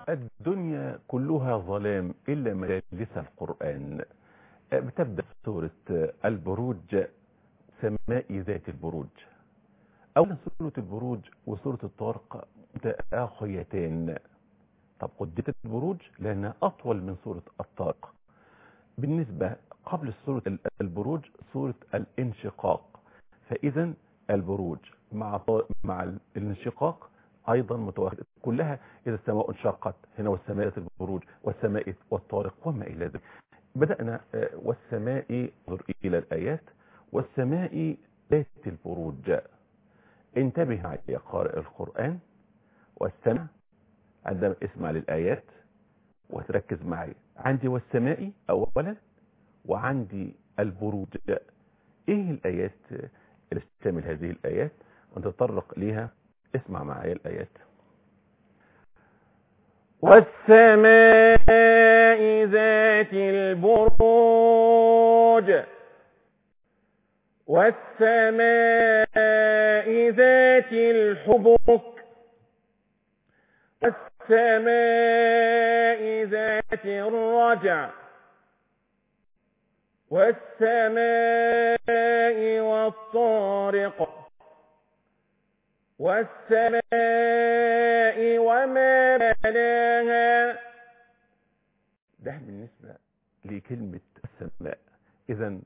الدنيا كلها ظلام إلا مجالس القرآن بتبدأ سورة البروج سماء ذات البروج أولا سورة البروج وسورة الطارق متآخيتان طب قدمت البروج لأنها أطول من سورة الطارق بالنسبة قبل سورة البروج سورة الانشقاق فإذا البروج مع مع الانشقاق أيضا متواخد كلها إذا السماء انشقت هنا والسماء البروج والسماء والطارق وما إلى ذلك بدأنا والسماء انظر إلى الآيات والسماء ذات البروج انتبه يا قارئ القرآن واستمع عندما اسمع للآيات وتركز معي عندي والسماء أولا وعندي البروج ايه الآيات اللي تشتمل هذه الآيات ونتطرق ليها اسمع معي الآيات والسماء ذات البروج والسماء ذات الحبك والسماء ذات الرجع والسماء والطارق والسماء وما بناها ده بالنسبة لكلمة السماء إذا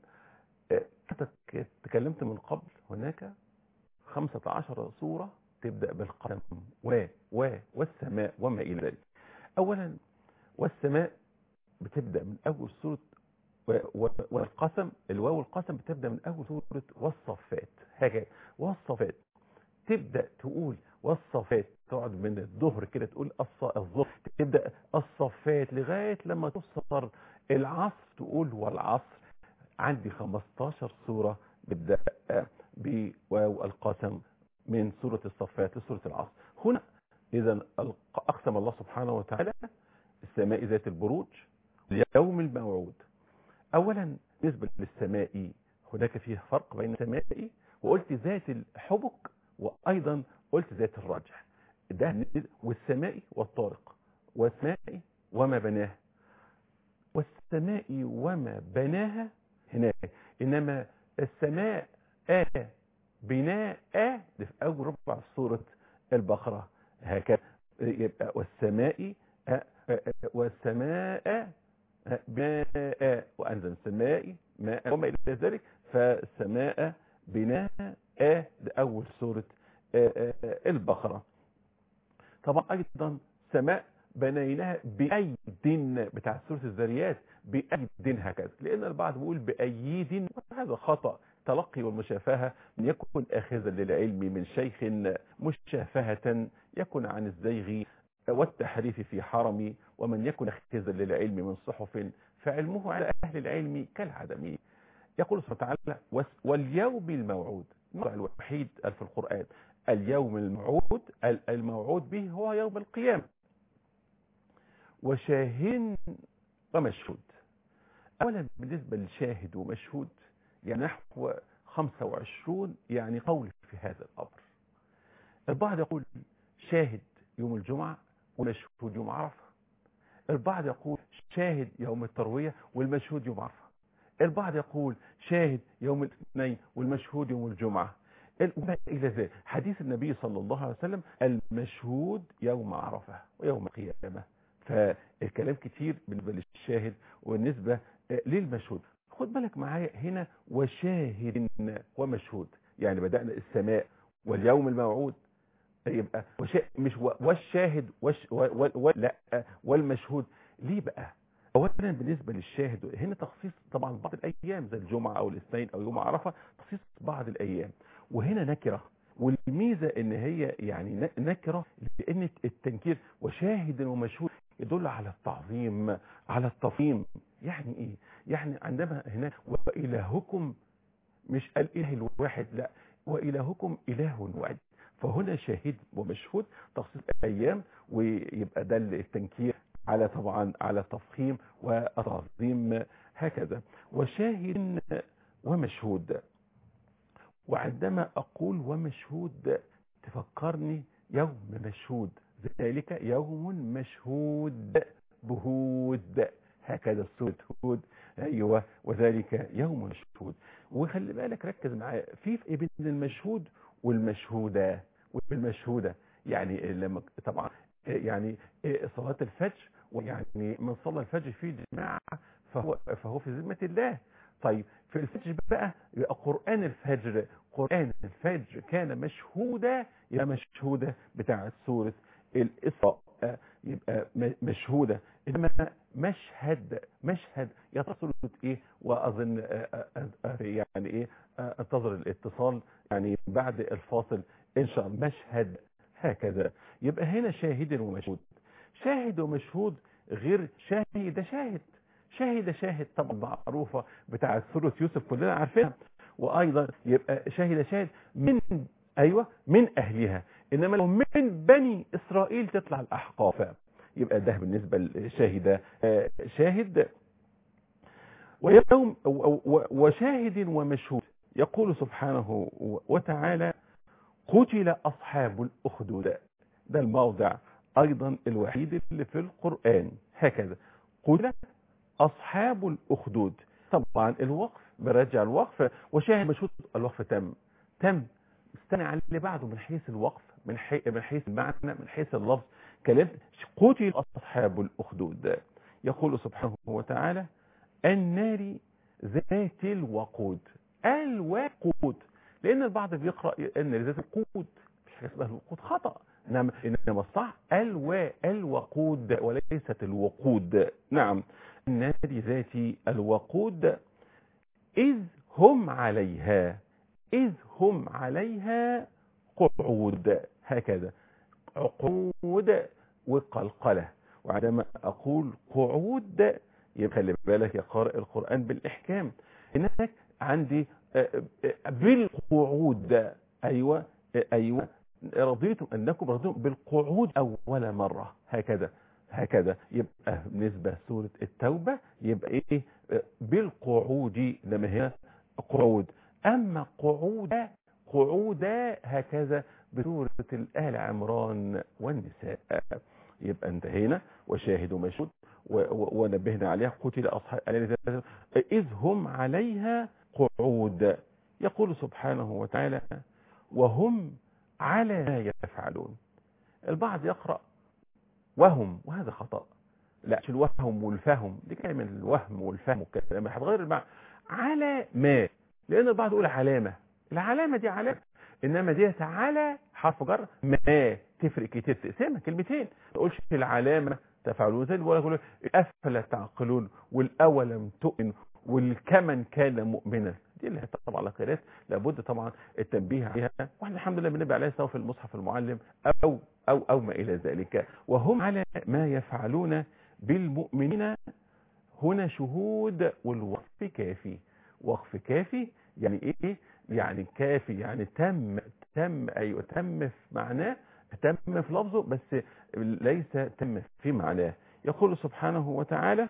تكلمت من قبل هناك خمسة عشر سورة تبدأ بالقسم و و والسماء وما إلى ذلك أولا والسماء بتبدأ من أول سورة والقسم الواو القسم بتبدأ من أول سورة والصفات هكذا والصفات تبدأ تقول والصفات تقعد من الظهر كده تقول الظهر تبدأ الصفات لغاية لما توصل العصر تقول والعصر عندي 15 سورة بتبدأ بواو القسم من سورة الصفات لسورة العصر هنا إذا أقسم الله سبحانه وتعالى السماء ذات البروج اليوم الموعود أولا بالنسبة للسماء هناك فيه فرق بين السماء وقلت ذات الحبك وأيضا قلت ذات الرجع ده والسماء والطارق والسماء وما بناها والسماء وما بناها هناك إنما السماء آه بناء آه ده في أول ربع سورة البقرة هكذا يبقى والسماء آه آه والسماء بناء وأنزل السماء ماء وما إلى ذلك فالسماء بناء ده أول سورة البقرة طبعا أيضا سماء بنيناها بأيد بتاع سورة الذريات بأيد هكذا لأن البعض بيقول بأيد وهذا خطأ تلقي والمشافهة من يكن آخذا للعلم من شيخ مشافهة يكن عن الزيغ والتحريف في حرم ومن يكن اخذا للعلم من صحف فعلمه على أهل العلم كالعدم يقول سبحانه وتعالى واليوم الموعود النوع الوحيد في القرآن اليوم الموعود الموعود به هو يوم القيامة وشاهد ومشهود أولا بالنسبة لشاهد ومشهود يعني نحو 25 يعني قول في هذا الأمر البعض يقول شاهد يوم الجمعة ومشهود يوم عرفة البعض يقول شاهد يوم التروية والمشهود يوم عرفة البعض يقول شاهد يوم الاثنين والمشهود يوم الجمعة وما إلى ذلك حديث النبي صلى الله عليه وسلم المشهود يوم عرفة ويوم القيامة فالكلام كتير بالنسبة للشاهد والنسبة للمشهود خد بالك معايا هنا وشاهد ومشهود يعني بدأنا السماء واليوم الموعود يبقى وشا... مش و... والشاهد وش... و... و... و... لا والمشهود ليه بقى اولا بالنسبة للشاهد هنا تخصيص طبعا بعض الايام زي الجمعة او الاثنين او يوم عرفة تخصيص بعض الايام وهنا نكرة والميزة ان هي يعني نكرة لان التنكير وشاهد ومشهود يدل على التعظيم على التفخيم يعني ايه يعني عندما هناك والهكم مش الاله الواحد لا والهكم اله واحد فهنا شاهد ومشهود تخصيص ايام ويبقى ده التنكير على طبعا على التفخيم والتعظيم هكذا وشاهد ومشهود وعندما اقول ومشهود تفكرني يوم مشهود ذلك يوم مشهود بهود هكذا سورة هود ايوه وذلك يوم مشهود وخلي بالك ركز معايا في فرق بين المشهود والمشهوده والمشهوده يعني لما طبعا يعني صلاه الفجر ويعني من صلى الفجر في جماعه فهو فهو في ذمه الله طيب في الفجر بقى يبقى قران الفجر قران الفجر كان مشهودا يبقى مشهوده بتاعه سوره الاسراء يبقى مشهوده انما مشهد مشهد يتصل ايه واظن يعني ايه انتظر الاتصال يعني بعد الفاصل ان شاء الله مشهد هكذا يبقى هنا شاهد ومشهود شاهد ومشهود غير شاهد شاهد شاهد شاهد طبعا معروفه بتاعه سوره يوسف كلنا عارفينها وايضا يبقى شاهد شاهد من ايوه من اهلها انما لو من بني اسرائيل تطلع الاحقاف يبقى ده بالنسبه لشاهد شاهد ويوم وشاهد ومشهود يقول سبحانه وتعالى قتل اصحاب الاخدود ده الموضع ايضا الوحيد اللي في القران هكذا قتل اصحاب الاخدود طبعا الوقف برجع الوقف وشاهد مشهود الوقف تم تم استنى على اللي بعده من حيث الوقف من حيث من حيث المعنى من حيث اللفظ كلام قتل اصحاب الاخدود يقول سبحانه وتعالى النار ذات الوقود الوقود لان البعض بيقرا ان ذات الوقود مش حاجه اسمها الوقود خطا انما انما الصح الوا الوقود وليست الوقود نعم النار ذات الوقود اذ هم عليها اذ هم عليها قعود هكذا عقود وقلقلة وعندما أقول قعود يبقى خلي بالك يا قارئ القرآن بالإحكام هناك عندي بالقعود أيوة أيوة رضيتم أنكم رضيتم بالقعود أول مرة هكذا هكذا يبقى بالنسبة سورة التوبة يبقى إيه بالقعود لما هي قعود أما قعود قعودا هكذا بسورة الآل عمران والنساء يبقى انتهينا وشاهد ومشهود ونبهنا عليها قتل أصحاب إذ هم عليها قعود يقول سبحانه وتعالى وهم على ما يفعلون البعض يقرأ وهم وهذا خطأ لا مش الوهم والفهم دي كلمة الوهم والفهم والكلام هتغير المعنى على ما لأن البعض يقول علامة العلامة دي علامة انما ديت على حرف جر ما تفرق كتير تقسمها كلمتين ما تقولش العلامه تفعلون زي ولا يقول افلا تعقلون والاولم تؤمن والكمن كان مؤمنا دي اللي طبعا على قراءات لابد طبعا التنبيه عليها واحنا الحمد لله بنبقى عليها سواء في المصحف المعلم او او او ما الى ذلك وهم على ما يفعلون بالمؤمنين هنا شهود والوقف كافي وقف كافي يعني ايه يعني كافي يعني تم تم ايوه تم في معناه تم في لفظه بس ليس تم في معناه يقول سبحانه وتعالى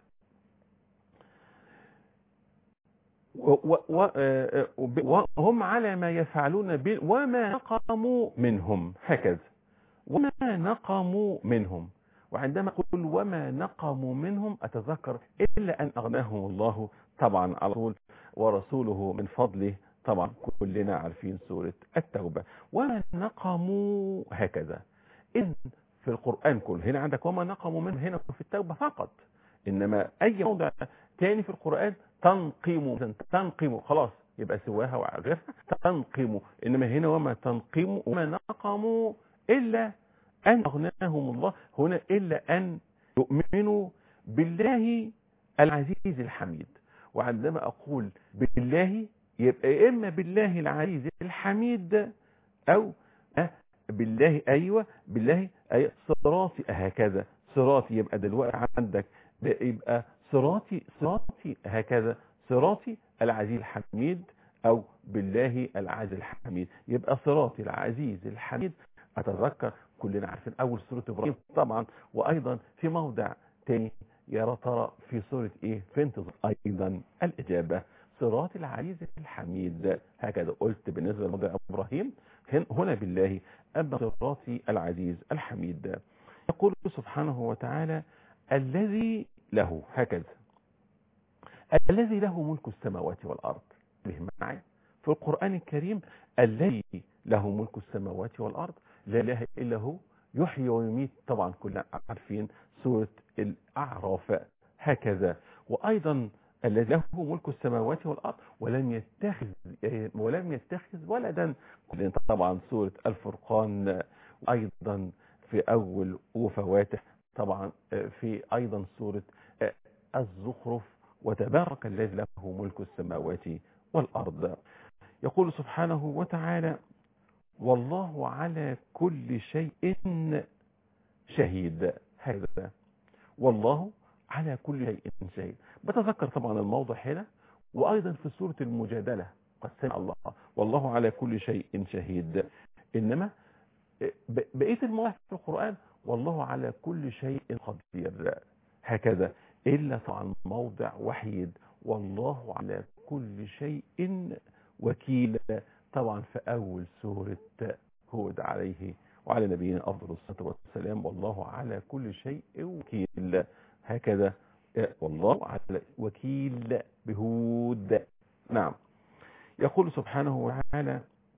وهم على ما يفعلون وما نقموا منهم هكذا وما نقموا منهم وعندما أقول وما نقموا منهم أتذكر إلا أن أغناهم الله طبعا على طول ورسوله من فضله طبعا كلنا عارفين سورة التوبة وما نقموا هكذا إذن في القرآن كله هنا عندك وما نقموا منه هنا في التوبة فقط إنما أي موضع تاني في القرآن تنقيم تنقيم خلاص يبقى سواها وغيرها تنقيم إنما هنا وما تنقيم وما نقموا إلا أن أغناهم الله هنا إلا أن يؤمنوا بالله العزيز الحميد وعندما أقول بالله يبقى إما بالله العزيز الحميد أو بالله أيوة بالله أي صراطي هكذا صراطي يبقى دلوقتي عندك يبقى صراطي صراطي هكذا صراطي العزيز الحميد أو بالله العزيز الحميد يبقى صراطي العزيز الحميد أتذكر كلنا عارفين أول سورة إبراهيم طبعا وأيضا في موضع تاني يا ترى في سورة إيه في انتظار أيضا الإجابة صراط العزيز الحميد هكذا قلت بالنسبة لموضع إبراهيم هن- هنا بالله أما صراطي العزيز الحميد يقول سبحانه وتعالى الذي له هكذا الذي له ملك السماوات والأرض به معي في القرآن الكريم الذي له ملك السماوات والأرض لا إله إلا هو يحيي ويميت طبعا كلنا عارفين سورة الأعراف هكذا وأيضا الذي له ملك السماوات والأرض ولم يتخذ ولم يتخذ ولدا كلنا طبعا سورة الفرقان أيضا في أول وفواته طبعا في أيضا سورة الزخرف وتبارك الذي له ملك السماوات والأرض يقول سبحانه وتعالى والله على كل شيء شهيد هذا والله على كل شيء شهيد بتذكر طبعا الموضع هنا وأيضا في سورة المجادلة قد سمع الله والله على كل شيء شهيد إنما بقية المواقف في القرآن والله على كل شيء قدير هكذا إلا طبعا موضع وحيد والله على كل شيء وكيل طبعا في أول سورة هود عليه وعلى نبينا أفضل الصلاة والسلام والله على كل شيء وكيل هكذا والله على وكيل بهود نعم يقول سبحانه وتعالى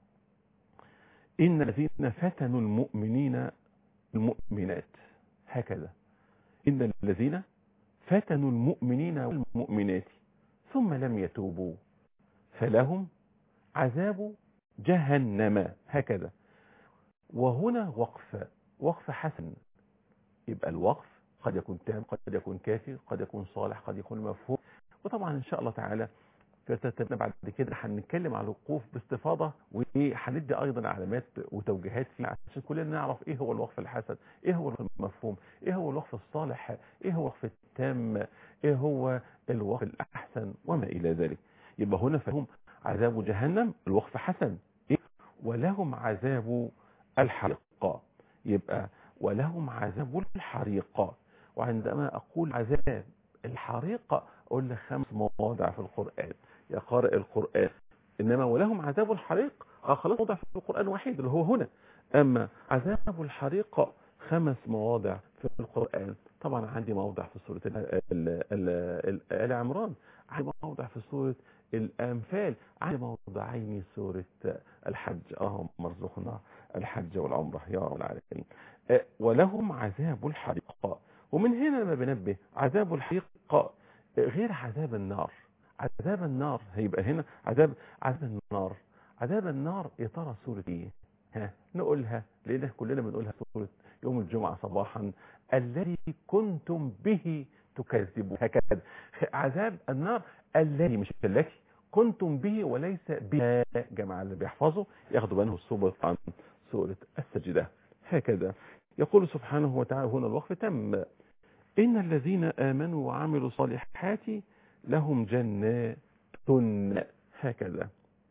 إن الذين فتنوا المؤمنين المؤمنات هكذا إن الذين فتنوا المؤمنين والمؤمنات ثم لم يتوبوا فلهم عذاب جهنم هكذا وهنا وقف وقف حسن يبقى الوقف قد يكون تام قد يكون كافي قد يكون صالح قد يكون مفهوم وطبعا ان شاء الله تعالى في ترتيبنا بعد كده هنتكلم على الوقوف باستفاضه وهندي ايضا علامات وتوجيهات فيه عشان كلنا نعرف ايه هو الوقف الحسن ايه هو المفهوم ايه هو الوقف الصالح ايه هو الوقف التام ايه هو الوقف الاحسن وما الى ذلك يبقى هنا فهم عذاب جهنم الوقف حسن إيه؟ ولهم عذاب الحريق يبقى ولهم عذاب الحريق وعندما أقول عذاب الحريق أقول لك خمس مواضع في القرآن يا قارئ القرآن إنما ولهم عذاب الحريق آه خلاص موضع في القرآن واحد اللي هو هنا أما عذاب الحريق خمس مواضع في القرآن طبعا عندي موضع في سورة آل عمران عندي موضع في سورة الأنفال عندي موضعين سورة الحج اللهم ارزقنا الحج والعمرة يا رب العالمين ولهم عذاب الحريق ومن هنا لما بنبه عذاب الحريق غير عذاب النار عذاب النار هيبقى هنا عذاب عذاب النار عذاب النار يا ترى سورة ايه ها نقولها لان كلنا بنقولها سورة يوم الجمعة صباحا الذي كنتم به تكذبون هكذا عذاب النار الذي مش التي كنتم به وليس بها جماعة اللي بيحفظوا ياخدوا بينه الصوبة عن سورة السجدة هكذا يقول سبحانه وتعالى هنا الوقف تم إن الذين آمنوا وعملوا الصالحات لهم جنات هكذا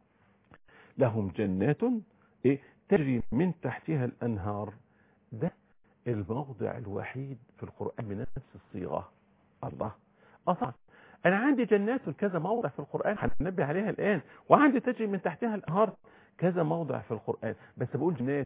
لهم جنات تجري من تحتها الأنهار ده الموضع الوحيد في القرآن بنفس الصيغة الله أصلا أنا عندي جنات كذا موضع في القرآن هننبه عليها الآن وعندي تجري من تحتها الأنهار كذا موضع في القرآن بس بقول جنات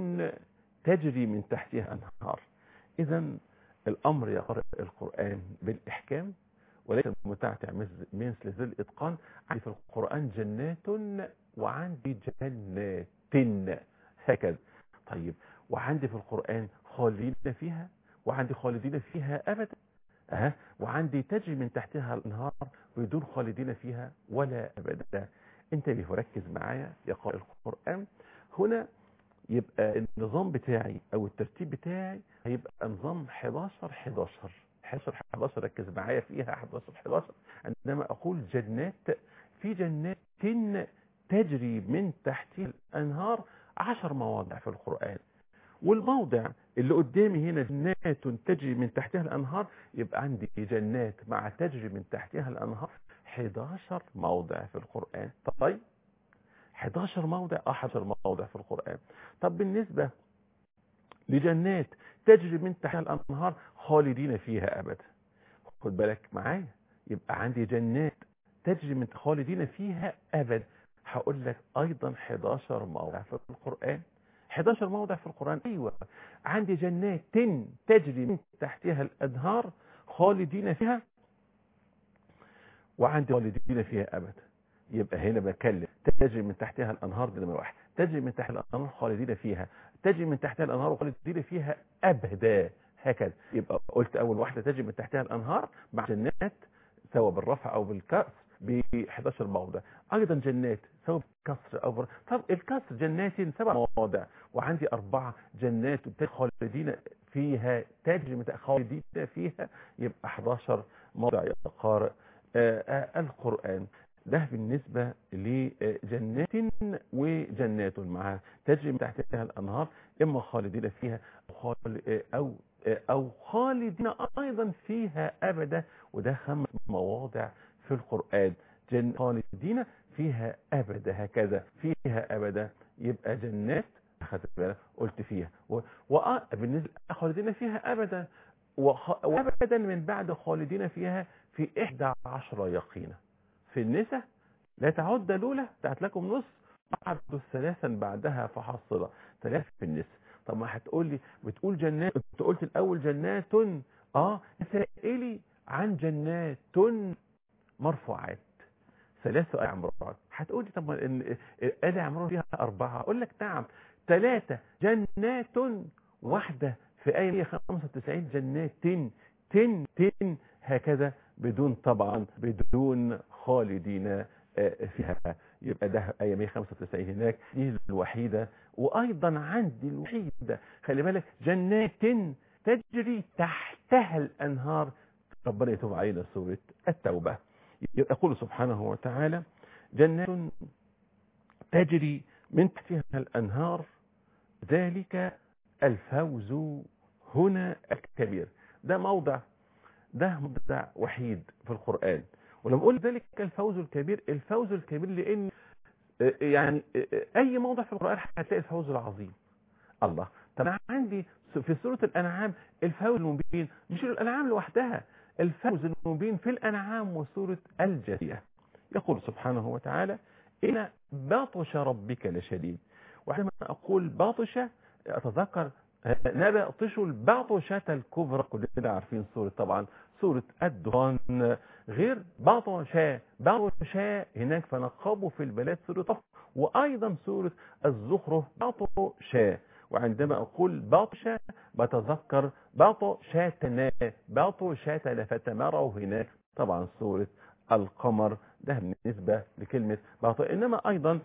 تجري من تحتها أنهار إذا الأمر يا قارئ القرآن بالإحكام وليس المتعتع مثل ذي الإتقان عندي في القرآن جنات وعندي جنات هكذا طيب وعندي في القرآن خالدين فيها وعندي خالدين فيها أبدا أه. وعندي تجري من تحتها الانهار بدون خالدين فيها ولا ابدا انتبه وركز معايا يا قارئ القران هنا يبقى النظام بتاعي او الترتيب بتاعي هيبقى نظام 11 11 11 11 ركز معايا فيها 11 11 عندما اقول جنات في جنات تجري من تحتها الانهار 10 مواضع في القران والموضع اللي قدامي هنا جنات تجري من تحتها الأنهار يبقى عندي جنات مع تجري من تحتها الأنهار 11 موضع في القرآن طيب 11 موضع اه 11 موضع في القرآن طب بالنسبة لجنات تجري من تحتها الأنهار خالدين فيها أبدا خد بالك معايا يبقى عندي جنات تجري من خالدين فيها أبدا هقول لك ايضا 11 موضع في القرآن 11 موضع في القرآن ايوه عندي جنات تجري من تحتها الانهار خالدين فيها وعندي خالدين فيها ابدا يبقى هنا بكلم تجري من تحتها الانهار دي نمره واحد تجري من تحت الانهار خالدين فيها تجري من تحتها الانهار خالدين فيها ابدا هكذا يبقى قلت اول واحده تجري من تحتها الانهار مع جنات سواء بالرفع او بالكسر ب 11 موضع ايضا جنات سواء بالكسر او بر... طب الكسر جنات سبع مواضع وعندي اربعه جنات خالدين فيها تجري من خالدين فيها يبقى 11 موضع يا قارئ آآ آآ القران ده بالنسبة لجنات وجنات معها تجري من تحتها الأنهار إما خالدين فيها أو أو خالدين أيضا فيها أبدا وده خمس مواضع في القرآن جن خالدين فيها أبدا هكذا فيها أبدا يبقى جنات أخذت بالك قلت فيها وبالنسبة خالدين فيها أبدا وأبدا من بعد خالدين فيها في إحدى عشر يقينا في النساء لا تعد الأولى تعت لكم نص بعد ثلاثا بعدها فحصلة ثلاث في النساء طب ما هتقول لي بتقول جنات انت قلت الأول جنات اه سائلي عن جنات مرفوعات ثلاث آل عمران هتقول لي طب ما آل عمران فيها أربعة أقول لك نعم ثلاثة جنات واحدة في آية 195 جنات تن تن تن هكذا بدون طبعا بدون خالدين فيها يبقى ده آية 195 هناك دي الوحيدة وأيضا عندي الوحيدة خلي بالك جنات تجري تحتها الأنهار ربنا يتوب علينا سورة التوبة يقول سبحانه وتعالى جنات تجري من تحتها الأنهار ذلك الفوز هنا الكبير ده موضع ده موضع وحيد في القرآن ولما أقول ذلك الفوز الكبير الفوز الكبير لأن يعني أي موضع في القرآن هتلاقي الفوز العظيم الله طب أنا عندي في سورة الأنعام الفوز المبين مش الأنعام لوحدها الفوز المبين في الأنعام وسورة الجاثية يقول سبحانه وتعالى إن باطش ربك لشديد وعندما أقول باطش أتذكر نبطش الباطشة الكبرى كلنا عارفين سورة طبعا سورة الدخان غير باطشة باطشة هناك فنقبوا في البلاد سورة طف وأيضا سورة الزخرف باطشة وعندما أقول باطشة بتذكر باطشاتنا باطشاتنا فتمروا هناك طبعا سورة القمر ده بالنسبة لكلمة باطل إنما أيضا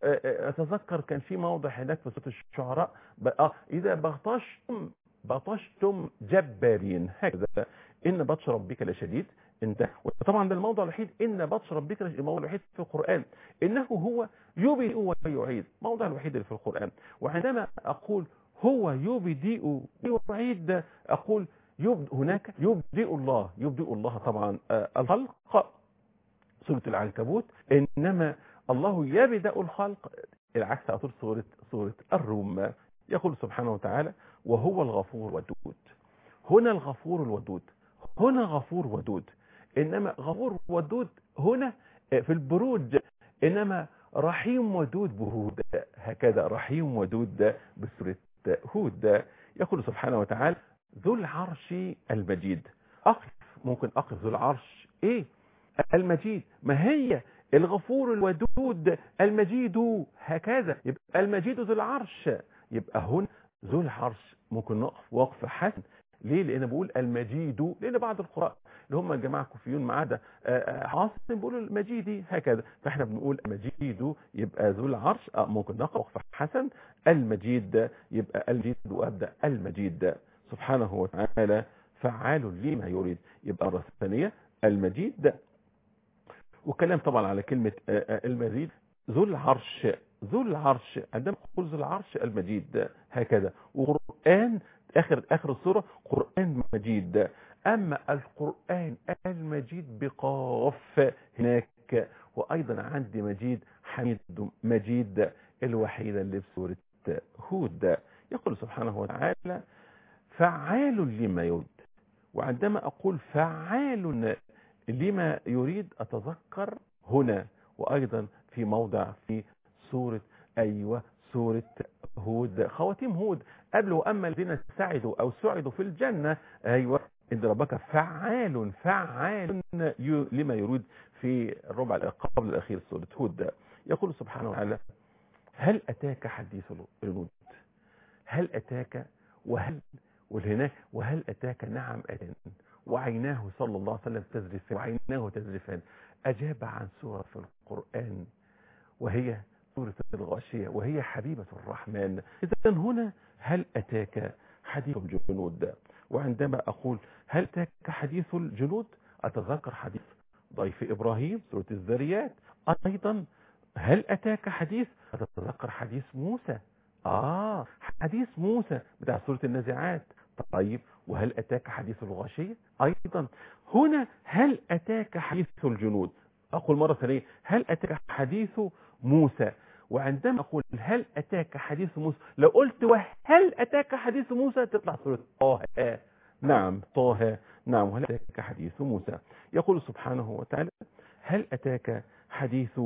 أتذكر كان في موضع هناك في سورة الشعراء بقى إذا بطشتم بطشتم جبارين هكذا إن بطش ربك لشديد انت وطبعا ده الموضع الوحيد إن بطش ربك الموضع الوحيد في القرآن إنه هو يبدئ ويعيد موضع الوحيد اللي في القرآن وعندما أقول هو يبدئ ويعيد أقول يبدأ هناك يبدئ الله يبدئ الله طبعا الخلق سورة العنكبوت إنما الله يبدأ الخلق العكس أطول سورة, سورة الروم يقول سبحانه وتعالى وهو الغفور الودود هنا الغفور الودود هنا غفور ودود إنما غفور ودود هنا في البروج إنما رحيم ودود بهود هكذا رحيم ودود بسورة هود يقول سبحانه وتعالى ذو العرش المجيد أقف ممكن أقف ذو العرش إيه المجيد ما هي الغفور الودود المجيد هكذا يبقى المجيد ذو العرش يبقى هنا ذو العرش ممكن نقف وقف حسن ليه لان بقول المجيد لان بعض القراء اللي هم الجماعه الكوفيون ما عدا عاصم بيقولوا المجيدي هكذا فاحنا بنقول المجيد يبقى ذو العرش اه ممكن نقف وقف حسن المجيد يبقى المجيد وابدا المجيد سبحانه وتعالى فعال لما يريد يبقى مرة ثانية المجيد وكلام طبعا على كلمة المزيد ذو العرش ذو العرش عندما نقول ذو العرش المجيد هكذا وقرآن آخر آخر السورة قرآن مجيد أما القرآن المجيد بقاف هناك وأيضا عندي مجيد حميد مجيد الوحيدة اللي في سورة هود يقول سبحانه وتعالى فعال لما يريد وعندما أقول فعال لما يريد أتذكر هنا وأيضا في موضع في سورة أيوة سورة هود خواتيم هود قبل وأما الذين سعدوا أو سعدوا في الجنة أيوة إن ربك فعال فعال ي- لما يريد في الربع قبل الأخير سورة هود يقول سبحانه وتعالى هل أتاك حديث الجنود هل أتاك وهل والهناك وهل أتاك نعم أتان وعيناه صلى الله عليه وسلم تزرفان وعيناه تزرفان أجاب عن سورة في القرآن وهي سورة الغاشية وهي حبيبة الرحمن إذا هنا هل أتاك حديث الجنود وعندما أقول هل أتاك حديث الجنود أتذكر حديث ضيف إبراهيم سورة الذريات أيضا هل أتاك حديث أتذكر حديث موسى آه حديث موسى بتاع سورة النازعات طيب وهل أتاك حديث الغاشية أيضا هنا هل أتاك حديث الجنود أقول مرة ثانية هل أتاك حديث موسى وعندما أقول هل أتاك حديث موسى لو قلت وهل أتاك حديث موسى تطلع سورة طه نعم طه نعم وهل أتاك حديث موسى يقول سبحانه وتعالى هل أتاك حديث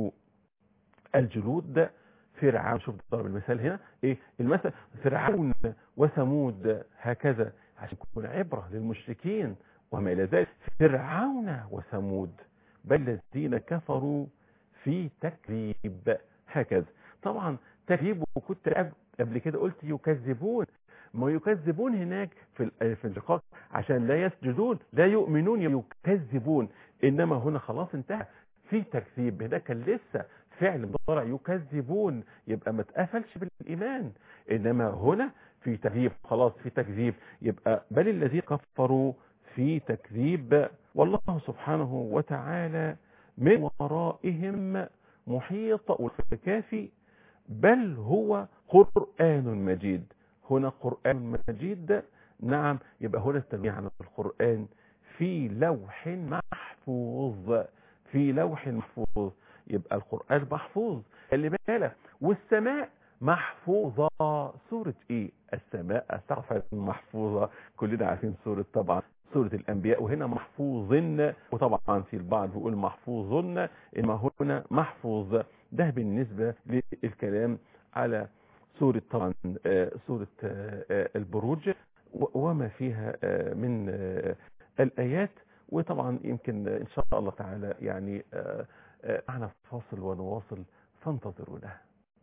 الجلود فرعون شوف ضرب المثال هنا ايه المثل فرعون وثمود هكذا عشان يكون عبرة للمشركين وما إلى ذلك فرعون وثمود بل الذين كفروا في تكذيب هكذا طبعا تكذيب وكنت قبل كده قلت يكذبون ما يكذبون هناك في ال- في الرقاق عشان لا يسجدون لا يؤمنون يكذبون انما هنا خلاص انتهى في تكذيب هناك كان لسه فعل مضارع يكذبون يبقى ما اتقفلش بالايمان انما هنا في تكذيب خلاص في تكذيب يبقى بل الذين كفروا في تكذيب والله سبحانه وتعالى من ورائهم محيط والكافي بل هو قرآن مجيد هنا قرآن مجيد نعم يبقى هنا التنويه عن القرآن في لوح محفوظ في لوح محفوظ يبقى القرآن محفوظ اللي بالك والسماء محفوظة سورة ايه السماء سقفا محفوظة كلنا عارفين سورة طبعا سورة الأنبياء وهنا محفوظ وطبعا في البعض بيقول محفوظ إما هنا محفوظ ده بالنسبة للكلام على سورة طبعا آه، سورة آه، آه، البروج و- وما فيها آه، من آه، الآيات وطبعا يمكن إن شاء الله تعالى يعني آه، آه، معنا فاصل ونواصل فانتظرونا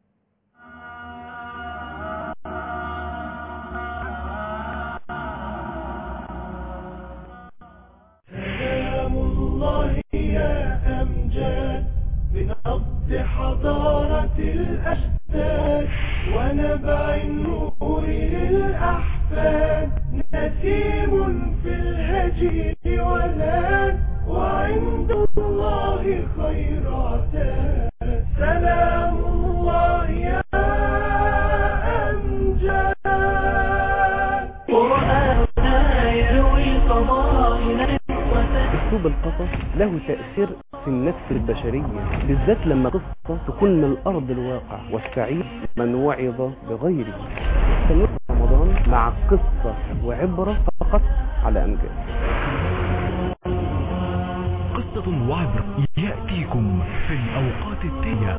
سلام الله يا أمجاد بنبض حضارة الأجداد ونبع النور للأحفاد نسيم في الهجير ولاد وعند الله خير عتاد سلام الله يا أمجاد قرآننا يروي الفضائل اسلوب القصص له تأثير في النفس البشرية بالذات لما قصة تكون من أرض الواقع والسعيد من وعظ بغيره سنوات رمضان مع قصة وعبرة فقط على أمجاد قصة وعبر يأتيكم في الأوقات التالية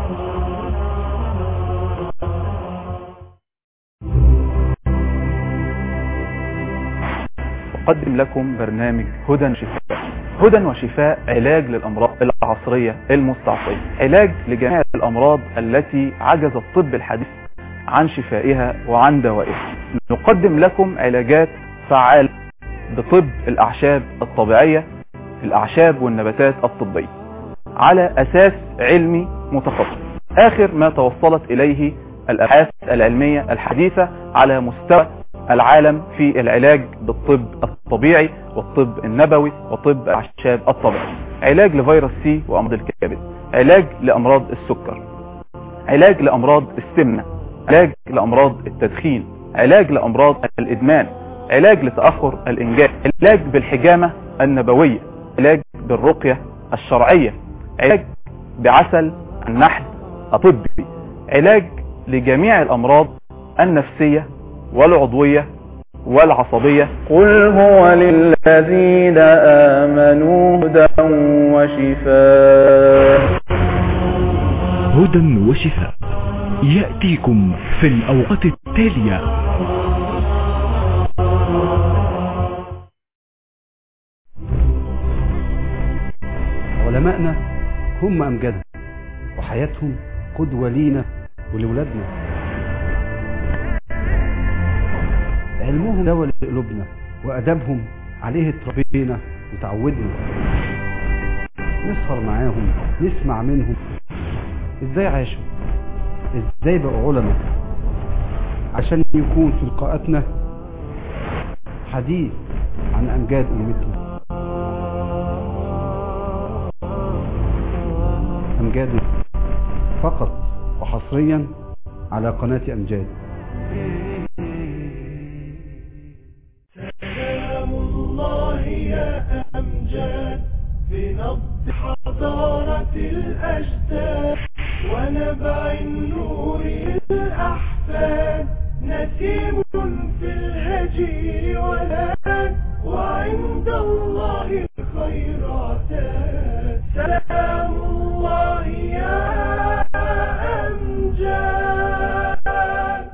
أقدم لكم برنامج هدى وشفاء هدى وشفاء علاج للأمراض العصرية المستعصية علاج لجميع الأمراض التي عجز الطب الحديث عن شفائها وعن دوائها نقدم لكم علاجات فعالة بطب الأعشاب الطبيعية الأعشاب والنباتات الطبية على أساس علمي متخصص آخر ما توصلت إليه الأبحاث العلمية الحديثة على مستوى العالم في العلاج بالطب الطبيعي والطب النبوي وطب الأعشاب الطبيعي علاج لفيروس سي وأمراض الكبد علاج لأمراض السكر علاج لأمراض السمنة علاج لأمراض التدخين علاج لأمراض الإدمان علاج لتأخر الإنجاب علاج بالحجامة النبوية علاج بالرقية الشرعية علاج بعسل النحل الطبي علاج لجميع الأمراض النفسية والعضوية والعصبية قل هو للذين آمنوا هدى وشفاء هدى وشفاء يأتيكم في الأوقات التالية علمائنا هم أمجادنا وحياتهم قدوة لينا ولولادنا علمهم دواء لقلوبنا وأدبهم عليه اتربينا وتعودنا نسهر معاهم نسمع منهم ازاي عاشوا ازاي بقوا علماء عشان يكون في لقاءاتنا حديث عن أمجاد أمتنا أمجاد فقط وحصريا على قناة أمجاد سلام الله يا أمجاد بنبض حضارة الأجداد ونبع النور الأحفاد نسيم في الهجير ولاد وعند الله الخيرات سلام الله يا أمجاد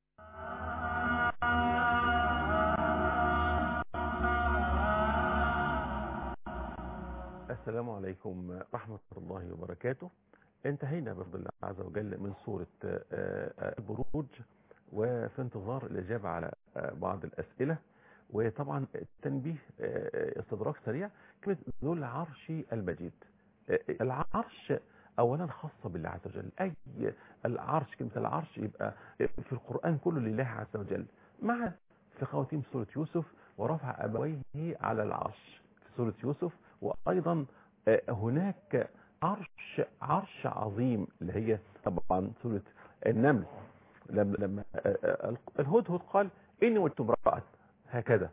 السلام عليكم ورحمة الله وبركاته انتهينا بفضل الله عز وجل من سورة آه، آه، البروج وفي انتظار الإجابة على آه، بعض الأسئلة وطبعا التنبيه آه، استدراك سريع كلمة ذو العرش المجيد آه، العرش أولا خاصة بالله عز وجل أي العرش كلمة العرش يبقى في القرآن كله لله عز وجل مع في خواتيم سورة يوسف ورفع أبويه على العرش في سورة يوسف وأيضا آه، هناك عرش عرش عظيم اللي هي طبعا سورة النمل لما لما آه، آه، الهدهد قال إني وجدت امرأة هكذا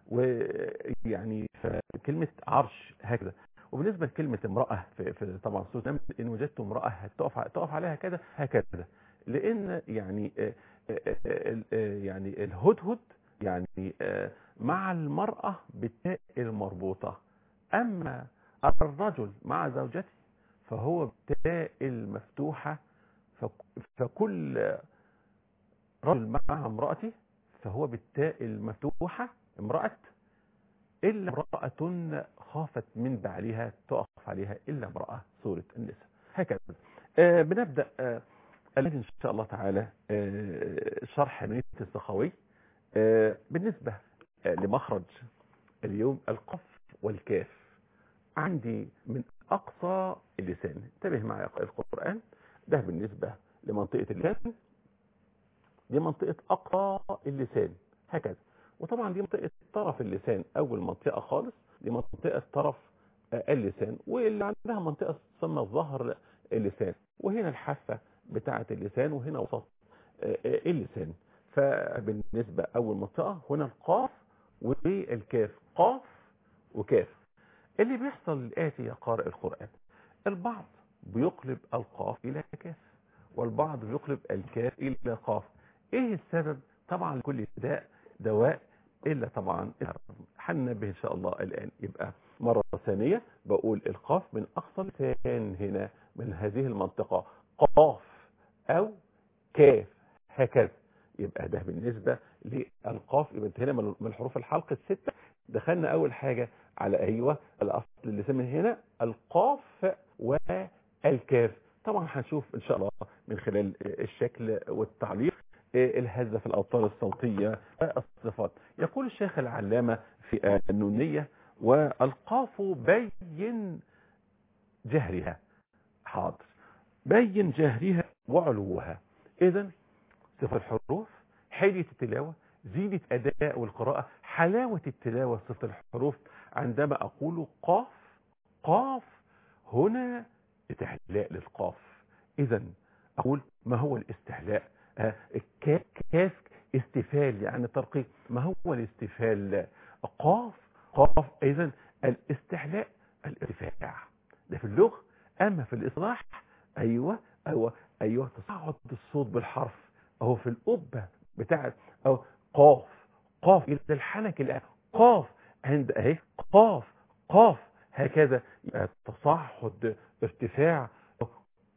ويعني كلمة عرش هكذا وبالنسبة لكلمة امرأة في, في طبعا سورة النمل إن وجدت امرأة هتقف تقف عليها كده هكذا لأن يعني آه، آه، آه، آه، يعني الهدهد يعني آه، مع المرأة بالتاء المربوطة أما الرجل مع زوجته فهو بالتاء المفتوحة فك- فكل رجل مع امرأته فهو بالتاء المفتوحة امرأة إلا امرأة خافت من بعلها تقف عليها إلا امرأة سورة النساء هكذا آه بنبدأ آه الآن إن شاء الله تعالى آه شرح نية السخاوي آه بالنسبة آه لمخرج اليوم القف والكاف عندي من أقصى اللسان انتبه معي القرآن ده بالنسبة لمنطقة اللسان دي منطقة أقصى اللسان هكذا وطبعا دي منطقة طرف اللسان أول منطقة خالص دي منطقة طرف آه، اللسان واللي عندها منطقة تسمى ظهر اللسان وهنا الحافة بتاعة اللسان وهنا وسط آه، آه، اللسان فبالنسبة أول منطقة هنا القاف والكاف قاف وكاف اللي بيحصل الآتي يا قارئ القرآن البعض بيقلب القاف إلى كاف والبعض بيقلب الكاف إلى قاف إيه السبب طبعا لكل داء دواء إلا طبعا هننبه إن شاء الله الآن يبقى مرة ثانية بقول القاف من أقصى اللسان هنا من هذه المنطقة قاف أو كاف هكذا يبقى ده بالنسبة للقاف يبقى انتهينا من من حروف الحلق الستة دخلنا أول حاجة على أيوة الأصل اللسان من هنا القاف والكاف طبعا هنشوف إن شاء الله من خلال الشكل والتعليق الهزة في الأوتار الصوتية والصفات يقول الشيخ العلامة في النونية والقاف بين جهرها حاضر بين جهرها وعلوها إذا صفة الحروف حيلة التلاوة زينة أداء والقراءة حلاوة التلاوة صفة الحروف عندما أقول قاف قاف هنا استحلاء للقاف إذا أقول ما هو الاستحلاء آه، كاف كاف استفال يعني ترقيق ما هو الاستفال قاف قاف إذا الاستحلاء الارتفاع ده في اللغة أما في الإصلاح أيوة أيوة أيوة تصاعد الصوت بالحرف أهو في القبة بتاعت أو قاف قاف إلى الحنك الآن قاف عند أهي قاف قاف هكذا يبقى تصاعد ارتفاع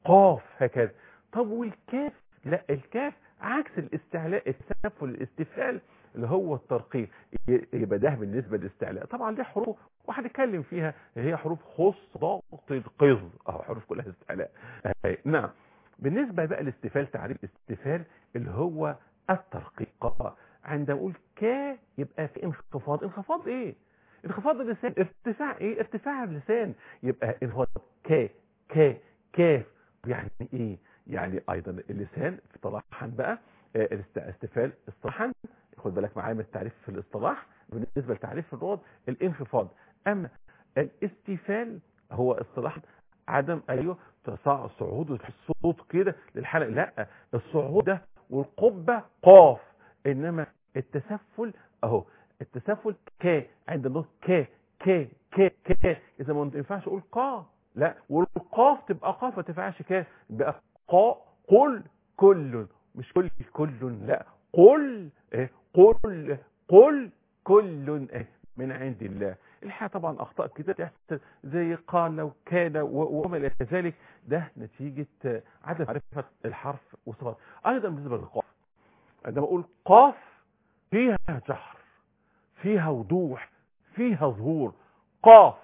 قاف هكذا طب والكاف لا الكاف عكس الاستعلاء التسفل الاستفعال اللي هو الترقيق ي- يبقى ده بالنسبه للاستعلاء طبعا دي حروف وهنتكلم فيها هي حروف خص ضغط القذ اهو حروف كلها استعلاء أهي. نعم بالنسبه بقى لاستفال تعريف الاستفال اللي هو الترقيق عندما اقول كا يبقى في انخفاض انخفاض ايه انخفاض اللسان ارتفاع ايه ارتفاع اللسان يبقى انخفاض كا كا كاف يعني ايه يعني ايضا اللسان في اصطلاحا بقى آه، الاست- استفال اصطلاحا خد بالك معايا من التعريف في الاصطلاح بالنسبه لتعريف الروض الانخفاض اما الاستفال هو اصطلاح عدم ايوه تصاع صعود الصوت كده للحلق لا الصعود ده والقبه قاف انما التسفل اهو التسفل ك عند النطق ك ك ك ك اذا ما ينفعش اقول قا لا والقاف تبقى قاف ما تنفعش ك بقى قا قل كل مش كل كل لا قل إيه؟ قل قل كل إيه؟ من عند الله الحقيقه طبعا اخطاء كده تحصل زي قال لو كان و- وما الى ذلك ده نتيجه آه، عدم معرفه الحرف والصفات ايضا بالنسبه للقاف عندما اقول قاف فيها جهر فيها وضوح فيها ظهور قاف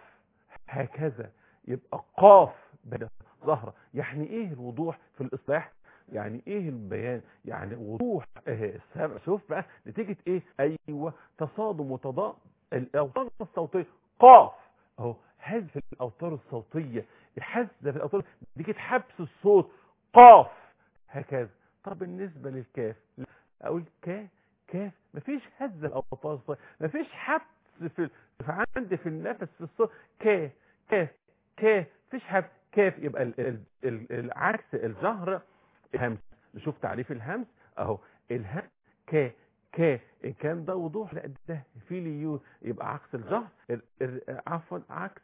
هكذا يبقى قاف بدأ ظهر يعني ايه الوضوح في الاصلاح يعني ايه البيان يعني وضوح اه السمع شوف بقى نتيجة ايه ايوه تصادم وتضاد الاوتار الصوتية قاف اهو حذف الاوتار الصوتية الحذف في الاوتار نتيجة حبس الصوت قاف هكذا طب بالنسبة للكاف لا، اقول كا كاف مفيش هز الاوتار الصوتية مفيش حبس في في عندي في النفس في الصوت كا كاف كاف مفيش حبس كاف يبقى ال ال ال العكس الجهر الهمس نشوف تعريف الهمس اهو الهمس ك ك ان كان ده وضوح لا ده في ليون يبقى عكس الجهر ال- ال- عفوا عكس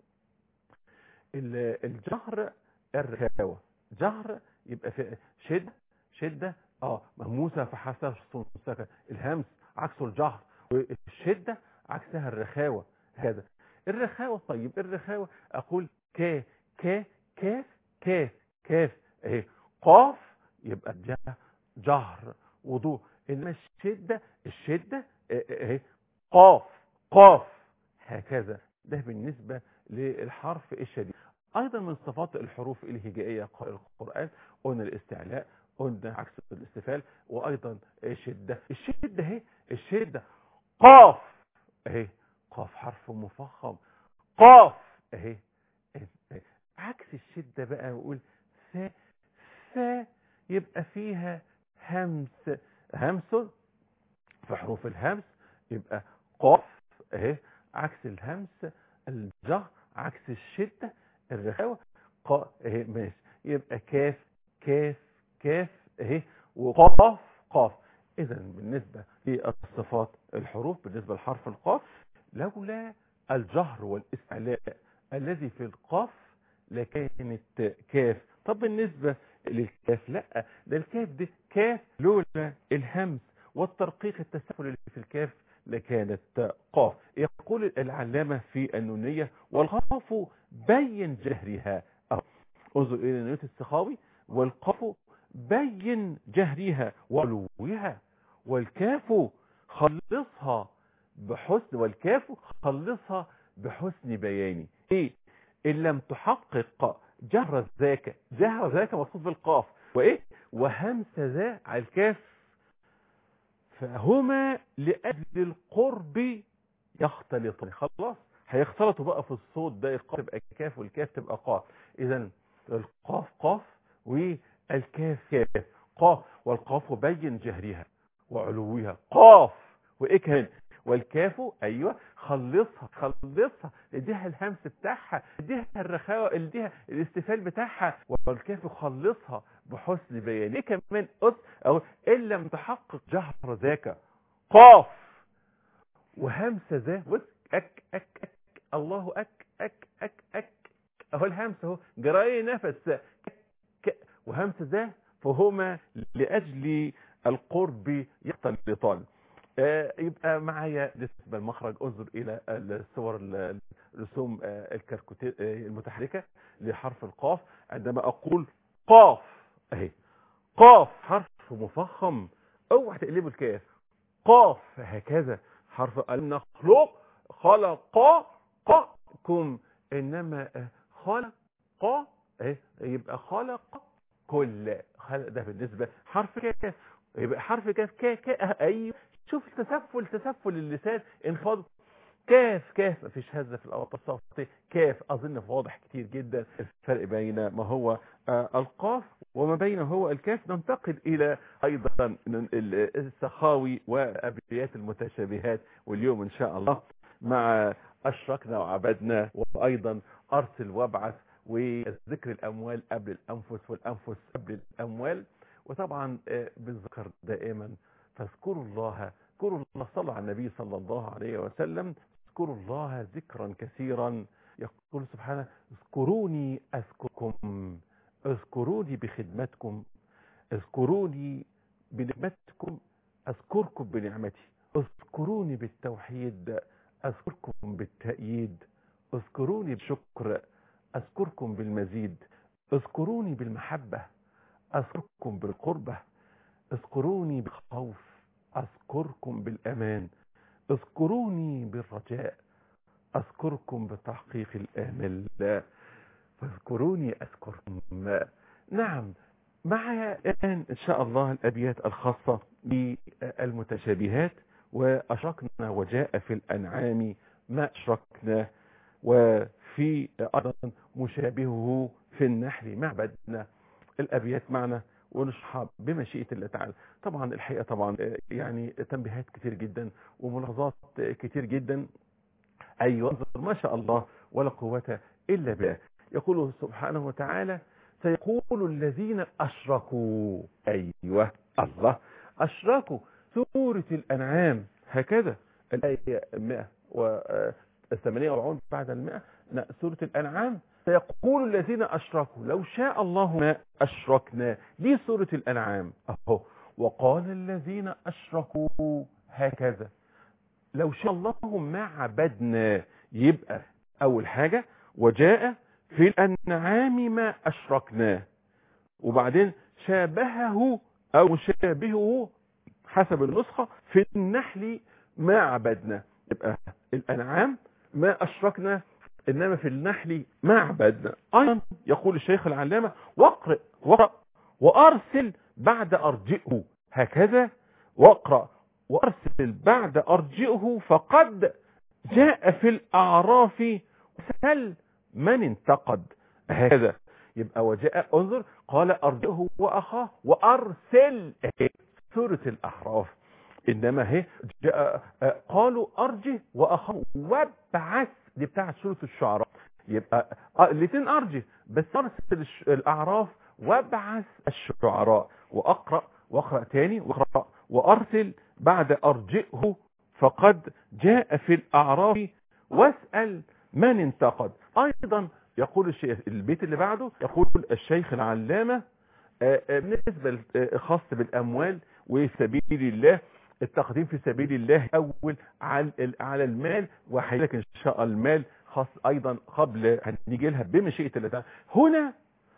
ال- الجهر الرخاوة جهر يبقى في شدة شدة اه مهموسة فحسها سكن الهمس عكسه الجهر والشدة عكسها الرخاوة هذا الرخاوة طيب الرخاوة اقول ك ك كاف كاف كاف اهي قاف يبقى ده جهر وضوح انما الشدة الشدة اه- اهي قاف قاف هكذا ده بالنسبة للحرف الشديد ايضا من صفات الحروف الهجائية قراءة القرآن قلنا الاستعلاء قلنا عكس الاستفال وايضا الشدة الشدة اهي الشدة قاف اهي قاف حرف مفخم قاف اهي اهي. عكس الشدة بقى نقول ف ف يبقى فيها همس همس في حروف الهمس يبقى قاف اهي عكس الهمس الجهر عكس الشدة الرخاوة قا اهي ماشي يبقى كاف كاف كاف اهي وقاف قاف اذا بالنسبة للصفات الحروف بالنسبة لحرف القاف لولا الجهر والاستعلاء الذي في القاف لكانت كاف طب بالنسبة للكاف لا ده الكاف دي كاف لولا الهمس والترقيق التسفل اللي في الكاف لكانت قاف يقول العلامة في النونية والقاف بين جهرها أهو. انظر إلى نونية السخاوي والقاف بين جهرها وعلوها والكاف خلصها بحسن والكاف خلصها بحسن بياني ايه ان لم تحقق جهر ذاك جهر ذاك مقصود بالقاف وايه وهمس ذا على الكاف فهما لاجل القرب يختلطان خلاص هيختلطوا بقى في الصوت ده القاف تبقى كاف والكاف تبقى قاف اذا القاف قاف والكاف كاف قاف والقاف بين جهرها وعلوها قاف وايه كمان والكاف ايوه خلصها خلصها اديها الهمس بتاعها اديها الرخاوه اديها الاستفال بتاعها والكاف خلصها بحسن بيان ايه كمان قص او ان لم تحقق جهر ذاك قاف وهمس ذا بص اك اك اك الله اك اك اك اك اهو الهمس اهو جراي نفس ك وهمس ذا فهما لاجل القرب يختلطان آه، يبقى معايا بالنسبه المخرج انظر الى الصور الرسوم الكركوتي المتحركه لحرف القاف عندما اقول قاف اهي قاف حرف مفخم اوعى تقلبه الكاف قاف هكذا حرف ألم نخلق خلقكم انما خلق اهي يبقى خلق كل خلق ده بالنسبة حرف كاف يبقى حرف كاف كا كا ايوه شوف تسفل تسفل اللسان انخفاض كاف كاف مفيش هزة في الأوقات الصوتية كاف أظن واضح كتير جدا الفرق بين ما هو آه القاف وما بين هو الكاف ننتقل إلى أيضا السخاوي وأبيات المتشابهات واليوم إن شاء الله مع أشركنا وعبدنا وأيضا أرسل وابعث وذكر الأموال قبل الأنفس والأنفس قبل الأموال وطبعا آه بنذكر دائما فاذكروا الله اذكروا الله صلى على النبي صلى الله عليه وسلم اذكروا الله ذكرا كثيرا يقول سبحانه اذكروني اذكركم اذكروني بخدمتكم اذكروني بنعمتكم اذكركم بنعمتي اذكروني بالتوحيد اذكركم بالتأييد اذكروني بالشكر اذكركم بالمزيد اذكروني بالمحبة اذكركم بالقربة اذكروني بالخوف اذكركم بالامان اذكروني بالرجاء اذكركم بتحقيق الامل فاذكروني اذكركم نعم معي الان ان شاء الله الابيات الخاصة بالمتشابهات واشركنا وجاء في الانعام ما اشركنا وفي ايضا مشابهه في النحل معبدنا الابيات معنا ونشرحها بمشيئة الله تعالى طبعا الحقيقة طبعا يعني تنبيهات كتير جدا وملاحظات كتير جدا أيوة ما شاء الله ولا قوة إلا بالله يقول سبحانه وتعالى سيقول الذين أشركوا أيوة الله أشركوا سورة الأنعام هكذا الآية 148 بعد المئة سورة الأنعام سيقول الذين أشركوا لو شاء الله ما أشركنا دي سورة الأنعام أهو وقال الذين أشركوا هكذا لو شاء الله ما عبدنا يبقى أول حاجة وجاء في الأنعام ما أشركناه وبعدين شابهه أو مشابهه حسب النسخة في النحل ما عبدنا يبقى الأنعام ما أشركنا إنما في النحل ما عبدنا أيضا يقول الشيخ العلامة واقرأ واقرأ وأرسل بعد أرجئه هكذا واقرأ وأرسل بعد أرجئه فقد جاء في الأعراف سل من انتقد هكذا يبقى وجاء انظر قال أرجئه وأخاه وأرسل سورة الأحراف إنما هي جاء قالوا أرجه وأخاه وابعث دي بتاعت سورة الشعراء يبقى الاثنين أرجه بس أرسل الأعراف وابعث الشعراء وأقرأ واقرأ تاني واقرأ وأرسل بعد أرجئه فقد جاء في الأعراف واسأل من انتقد أيضا يقول الشيخ البيت اللي بعده يقول الشيخ العلامة بالنسبة خاص بالأموال وسبيل الله التقديم في سبيل الله أول على المال وحيلك إن شاء المال خاص أيضا قبل هنيجي لها بمشيئة الله تعالى هنا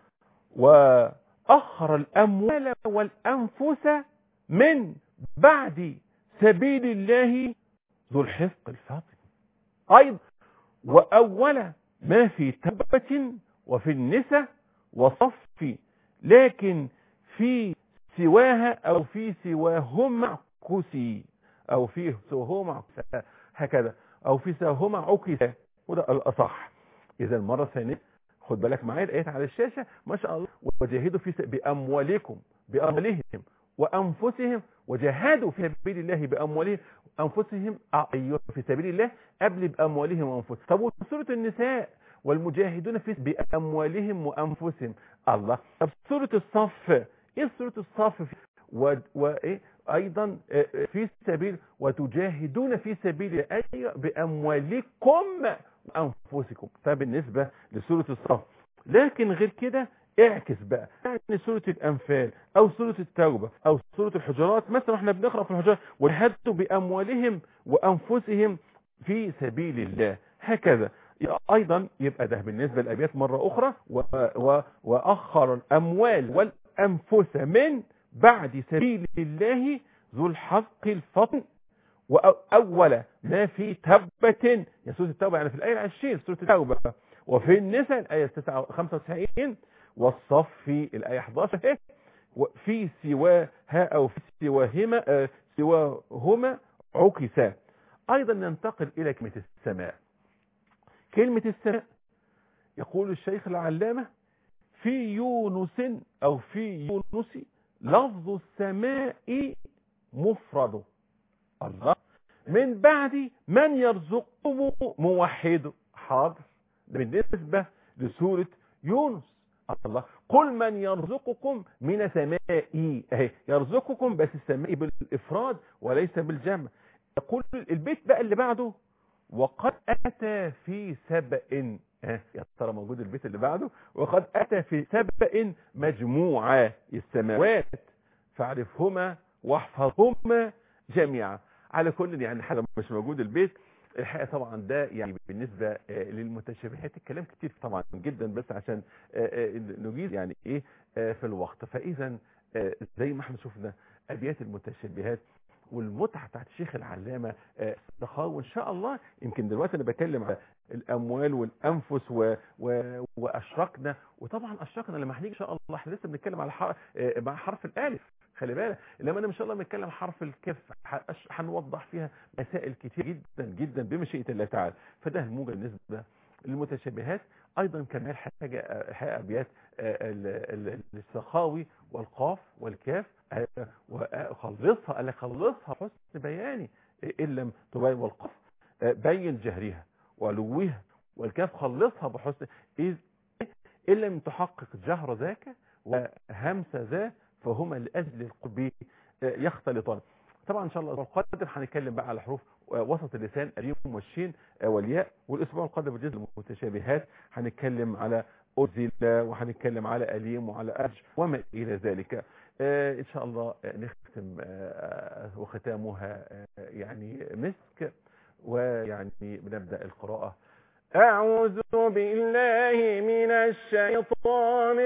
وأخر الأموال والأنفس من بعد سبيل الله ذو الحفق الفاطم أيضا وأول ما في توبة وفي النساء وصف لكن في سواها أو في سواهما عكسي أو في سواهما هكذا أو في سواهما عكسا وده الأصح إذا المرة الثانية خد بالك معايا الآيات على الشاشة ما شاء الله وجاهدوا في بأموالكم بأموالهم وأنفسهم وجاهدوا في سبيل الله بأموالهم أنفسهم أيوة في سبيل الله قبل بأموالهم وأنفسهم طب وسورة النساء والمجاهدون في بأموالهم وأنفسهم الله طب سورة الصف إيه سورة الصف و... وإيه أيضا في سبيل وتجاهدون في سبيل أيوة بأموالكم وأنفسكم فبالنسبة لسورة الصف لكن غير كده اعكس بقى يعني سورة الأنفال أو سورة التوبة أو سورة الحجرات مثلا احنا بنقرأ في الحجرات وجهدوا بأموالهم وأنفسهم في سبيل الله هكذا ايضا يبقى ده بالنسبة للابيات مرة اخرى و و واخر الاموال والانفس من بعد سبيل الله ذو الحق الفطن وأول ما في تبة يا سورة التوبة يعني في الآية العشرين سورة التوبة وفي النساء الآية 95 والصف في الآية 11 إيه وفي سواها أو في سواهما آه سواهما عكسا أيضا ننتقل إلى كلمة السماء كلمة السماء يقول الشيخ العلامة في يونس أو في يونس لفظ السماء مفرد الله من بعد من يرزقكم موحد حاضر ده بالنسبة لسورة يونس الله قل من يرزقكم من سمائي اهي يرزقكم بس السماء بالافراد وليس بالجمع يقول البيت بقى اللي بعده وقد اتى في سبأ اه يا ترى موجود البيت اللي بعده وقد اتى في سبأ مجموعة السماوات فاعرفهما واحفظهما جميعا على كل يعني حاجه مش موجود البيت الحقيقه طبعا ده يعني بالنسبه للمتشابهات الكلام كتير طبعا جدا بس عشان نجيز يعني ايه في الوقت فاذا زي ما احنا شفنا ابيات المتشابهات والمتعه بتاعت الشيخ العلامه السخاوي وان شاء الله يمكن دلوقتي انا بتكلم على الاموال والانفس و... و... واشركنا وطبعا اشركنا لما هنيجي ان شاء الله احنا لسه بنتكلم على حرف مع حرف الالف خلي بالك لما انا ان شاء الله بنتكلم حرف الكف هنوضح فيها مسائل كتير جدا جدا بمشيئه الله تعالى فده الموجب بالنسبه للمتشابهات ايضا كمان حاجه ابيات السخاوي والقاف والكاف وخلصها قال لك خلصها حسن بياني ان لم تبين والقاف بين جهرها ولوها والكاف خلصها بحسن اذ ان لم تحقق جهر ذاك وهمس ذا فهما لاجل القرب يختلطان طبعا ان شاء الله القادم هنتكلم بقى على حروف وسط اللسان اليم والشين والياء والاسبوع القادم بالنسبه للمتشابهات هنتكلم على أرزل وهنتكلم على أليم وعلى أرج وما إلى ذلك إن شاء الله نختم وختامها يعني مسك ويعني بنبدأ القراءة أعوذ بالله من الشيطان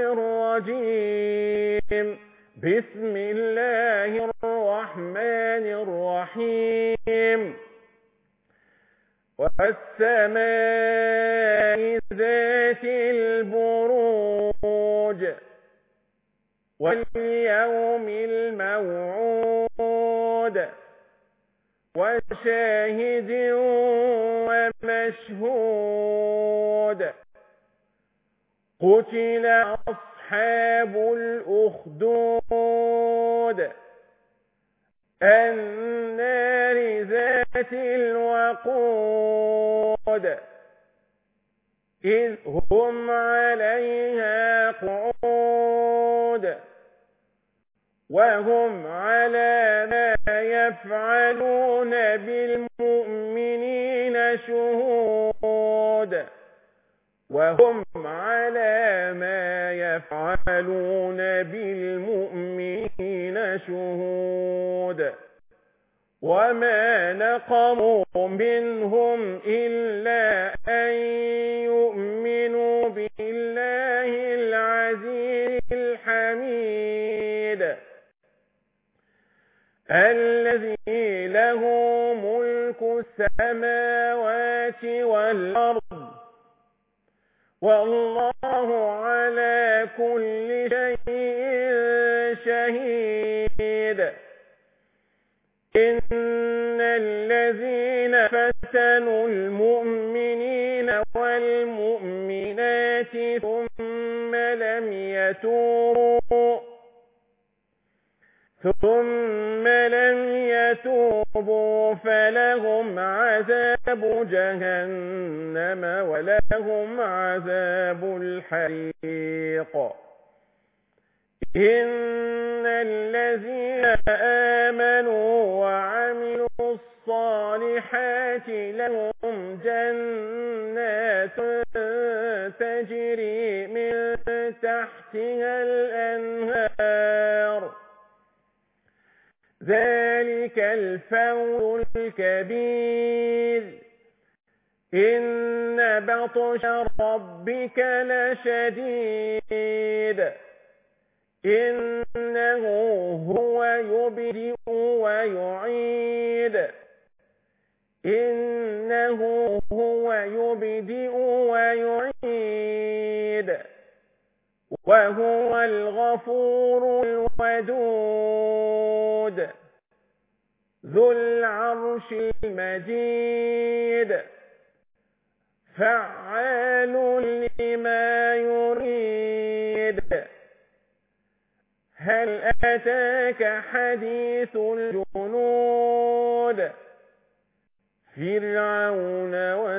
الرجيم بسم الله الرحمن الرحيم والسماء ذات البروج واليوم الموعود وشاهد ومشهود قتل أصحاب الأخدود النار ذات الوقود إذ هم عليها قعود وهم على ما يفعلون بالمؤمنين شهود وهم على ما يفعلون بالمؤمنين شهود وما نقموا منهم إلا أن يؤمنوا بالله العزيز الحميد الذي له ملك السماوات والأرض والله على كل شيء شهيد إن الذين فتنوا المؤمنين والمؤمنات ثم لم يتوبوا ثم لم يتوبوا فلهم عذاب جهنم ولهم عذاب الحريق إن الذين آمنوا وعملوا الصالحات لهم جنات تجري من تحتها الأنهار ذلك الفوز الكبير إن بطش ربك لشديد إنه هو يبدئ ويعيد إنه هو يبدئ ويعيد وهو الغفور الودود ذو العرش المجيد فعال لما يريد هل أتاك حديث الجنود فرعون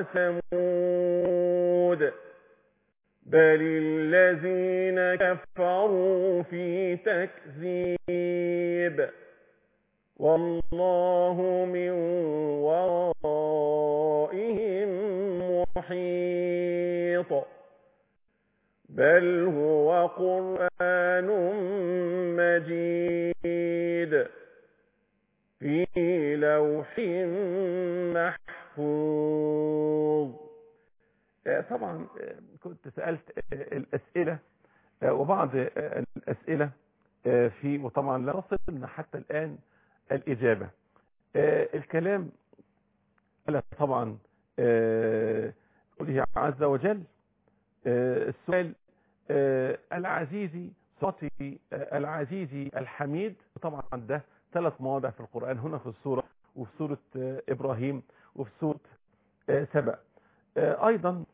وثمود بل الذين كفروا في تكذيب والله من ورائهم محيط بل هو قرآن مجيد في لوح محفوظ طبعا كنت سألت الأسئلة وبعض الأسئلة في وطبعا لا وصلنا حتى الآن الإجابة الكلام طبعا قوله عز وجل السؤال العزيزي صوتي العزيزي الحميد طبعا ده ثلاث مواضع في القرآن هنا في السورة وفي سورة إبراهيم وفي سورة سبأ أيضا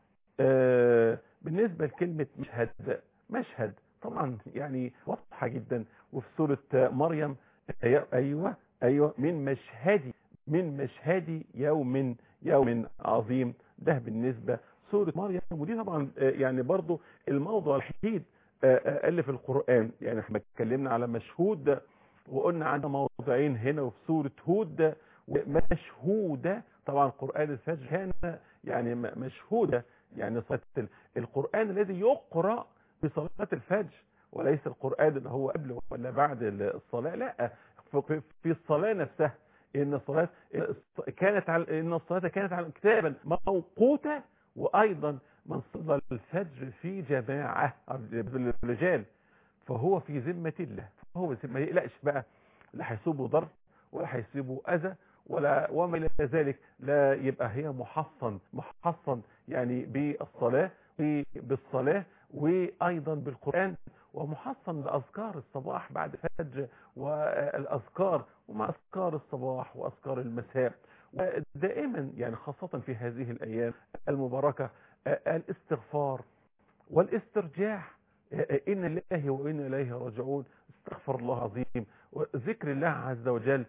بالنسبة لكلمة مشهد مشهد طبعا يعني واضحة جدا وفي سورة مريم أيوة أيوة من مشهدي من مشهدي يوم يوم عظيم ده بالنسبة سورة مريم ودي طبعا يعني برضو الموضوع الوحيد اللي في القرآن يعني احنا اتكلمنا على مشهود وقلنا عندنا موضعين هنا وفي سورة هود مشهودة طبعا قرآن الفجر كان يعني مشهودة يعني صلاة القرآن الذي يقرأ بصلاة الفجر وليس القرآن اللي هو قبل ولا بعد الصلاة لا في الصلاة نفسها ان الصلاة كانت على ان الصلاة كانت على كتابا موقوتة وايضا من صلى الفجر في جماعة الرجال فهو في ذمة الله فهو ما يقلقش بقى لا هيصيبه ضر ولا هيصيبه اذى ولا وما الى ذلك لا يبقى هي محصن محصن يعني بالصلاة بالصلاة وايضا بالقرآن ومحصن بأذكار الصباح بعد فجر والأذكار ومع أذكار الصباح وأذكار المساء ودائما يعني خاصة في هذه الأيام المباركة الاستغفار والاسترجاع إن الله وإن إليه راجعون استغفر الله العظيم وذكر الله عز وجل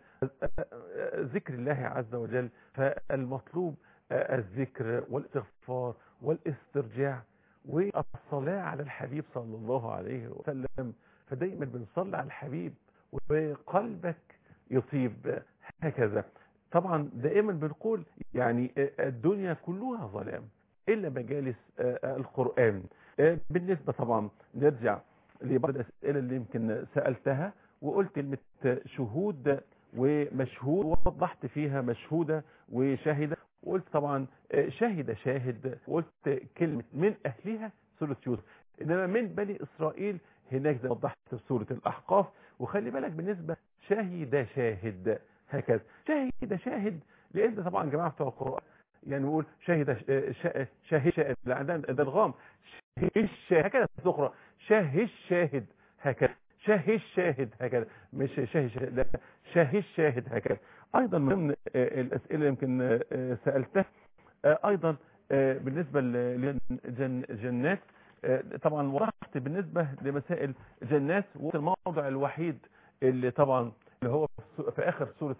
ذكر الله عز وجل فالمطلوب الذكر والاستغفار والاسترجاع والصلاة على الحبيب صلى الله عليه وسلم فدايما بنصلي على الحبيب وقلبك يطيب هكذا طبعا دائما بنقول يعني الدنيا كلها ظلام إلا مجالس القرآن بالنسبة طبعا نرجع لبعض الأسئلة اللي يمكن سألتها وقلت كلمة شهود ومشهود ووضحت فيها مشهودة وشاهدة وقلت طبعا شاهد شاهد وقلت كلمة من أهلها سورة يوسف إنما من بني إسرائيل هناك زي وضحت في سورة الأحقاف وخلي بالك بالنسبة شاهد شاهد هكذا شاهد شاهد لأن طبعا جماعة بتوع القرآن يعني نقول شاهد شاهد شاهد لا عندنا ده الغام شاهد هكذا تقرأ شاهد شاهد هكذا شاهد شاهد هكذا مش شاهد شاهد لا شاهد شاهد هكذا ايضا من ضمن الاسئله يمكن سالتها ايضا بالنسبه للجنات طبعا وضحت بالنسبه لمسائل جنات والموضع الوحيد اللي طبعا اللي هو في اخر سوره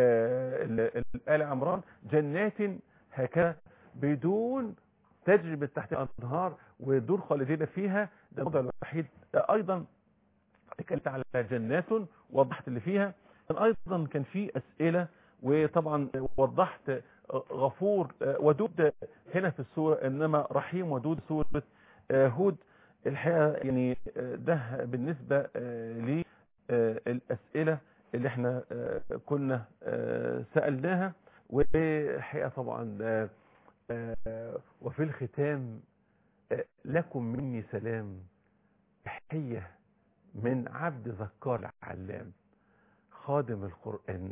ال عمران جنات هكذا بدون تجري من تحت الانهار ودور خالدين فيها ده الموضع الوحيد ايضا اتكلمت على جنات وضحت اللي فيها ايضا كان في اسئله وطبعا وضحت غفور ودود هنا في السوره انما رحيم ودود سوره هود الحقيقه يعني ده بالنسبه للاسئله اللي احنا كنا سالناها والحقيقه طبعا آه، وفي الختام آه، لكم مني سلام تحية من عبد ذكار العلام خادم القرآن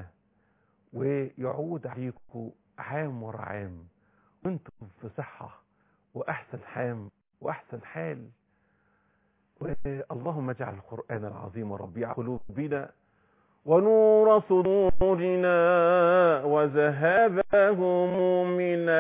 ويعود عليكم عام ورا عام وانتم في صحة وأحسن حام وأحسن حال اللهم اجعل القرآن العظيم ربيع قلوبنا ونور صدورنا وذهاب همومنا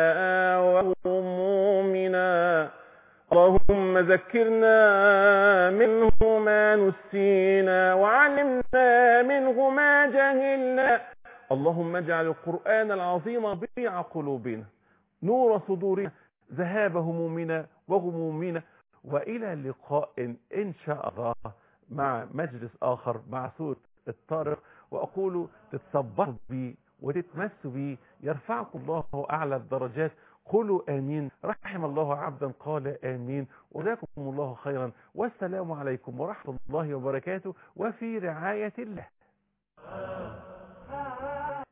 وهمومنا اللهم ذكرنا منه ما نسينا وعلمنا منه ما جهلنا اللهم اجعل القرآن العظيم ربيع قلوبنا نور صدورنا ذهاب همومنا وغمومنا وإلى لقاء إن شاء الله مع مجلس آخر مع سورة الطارق وأقول تتصبحوا بي وتتمسوا بي يرفعكم الله أعلى الدرجات قولوا آمين رحم الله عبدا قال آمين وجزاكم الله خيرا والسلام عليكم ورحمة الله وبركاته وفي رعاية الله